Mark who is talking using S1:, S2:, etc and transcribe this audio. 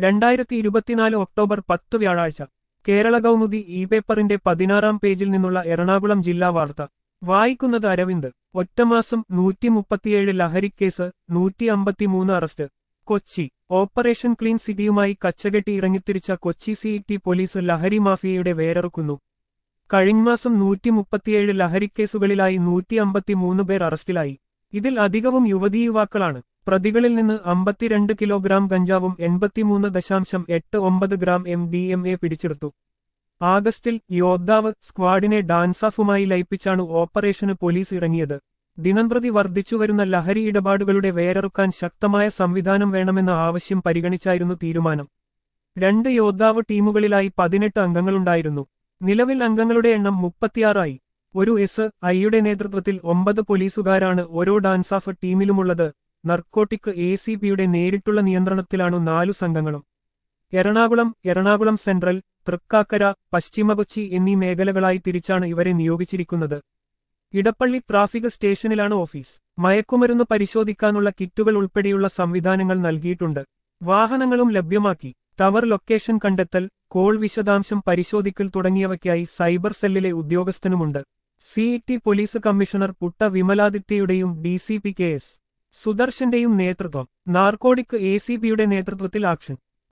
S1: രണ്ടായിരത്തി ഇരുപത്തിനാല് ഒക്ടോബർ പത്ത് വ്യാഴാഴ്ച കേരള കൗമുദി ഇ പേപ്പറിന്റെ പതിനാറാം പേജിൽ നിന്നുള്ള എറണാകുളം ജില്ലാ വാർത്ത വായിക്കുന്നത് അരവിന്ദ് ഒറ്റമാസം നൂറ്റി മുപ്പത്തിയേഴ് ലഹരിക്കേസ് നൂറ്റി അമ്പത്തിമൂന്ന് അറസ്റ്റ് കൊച്ചി ഓപ്പറേഷൻ ക്ലീൻ സിറ്റിയുമായി കച്ചകെട്ടി ഇറങ്ങിത്തിരിച്ച കൊച്ചി സിഇടി പോലീസ് ലഹരി മാഫിയയുടെ വേരറുക്കുന്നു കഴിഞ്ഞ മാസം നൂറ്റി മുപ്പത്തിയേഴ് ലഹരിക്കേസുകളിലായി നൂറ്റി അമ്പത്തിമൂന്ന് പേർ അറസ്റ്റിലായി ഇതിൽ അധികവും യുവതീയുവാക്കളാണ് പ്രതികളിൽ നിന്ന് അമ്പത്തിരണ്ട് കിലോഗ്രാം ഗഞ്ചാവും എൺപത്തിമൂന്ന് ദശാംശം എട്ട് ഒമ്പത് gram M D M A പിടിച്ചെടുത്തു ആഗസ്റ്റിൽ യോദ്ധാവ് സ്ക്വാഡിനെ ഡാൻസാഫുമായി ലയിപ്പിച്ചാണ് ഓപ്പറേഷന് പോലീസ് ഇറങ്ങിയത് ദിനംപ്രതി വർദ്ധിച്ചുവരുന്ന ലഹരി ഇടപാടുകളുടെ വേരറുക്കാൻ ശക്തമായ സംവിധാനം വേണമെന്ന ആവശ്യം പരിഗണിച്ചായിരുന്നു തീരുമാനം രണ്ട് യോദ്ധാവ് ടീമുകളിലായി പതിനെട്ട് അംഗങ്ങളുണ്ടായിരുന്നു നിലവിൽ അംഗങ്ങളുടെ എണ്ണം മുപ്പത്തിയാറായി ഒരു എസ് ഐയുടെ നേതൃത്വത്തിൽ ഒമ്പത് പോലീസുകാരാണ് ഓരോ ഡാൻസാഫ് ടീമിലുമുള്ളത് നർക്കോട്ടിക് എ സി പിയുടെ നേരിട്ടുള്ള നിയന്ത്രണത്തിലാണ് നാലു സംഘങ്ങളും എറണാകുളം എറണാകുളം സെൻട്രൽ തൃക്കാക്കര പശ്ചിമ കൊച്ചി എന്നീ മേഖലകളായി തിരിച്ചാണ് ഇവരെ നിയോഗിച്ചിരിക്കുന്നത് ഇടപ്പള്ളി ട്രാഫിക് സ്റ്റേഷനിലാണ് ഓഫീസ് മയക്കുമരുന്ന് പരിശോധിക്കാനുള്ള കിറ്റുകൾ ഉൾപ്പെടെയുള്ള സംവിധാനങ്ങൾ നൽകിയിട്ടുണ്ട് വാഹനങ്ങളും ലഭ്യമാക്കി ടവർ ലൊക്കേഷൻ കണ്ടെത്തൽ കോൾ വിശദാംശം പരിശോധിക്കൽ തുടങ്ങിയവയ്ക്കായി സൈബർ സെല്ലിലെ ഉദ്യോഗസ്ഥനുമുണ്ട് സിഇടി പോലീസ് കമ്മീഷണർ പുട്ട വിമലാദിത്യയുടെയും D C P K S സുദർശന്റെയും നേതൃത്വം നാർക്കോടിക് എ സി പിയുടെ നേതൃത്വത്തിൽ ആക്ഷൻ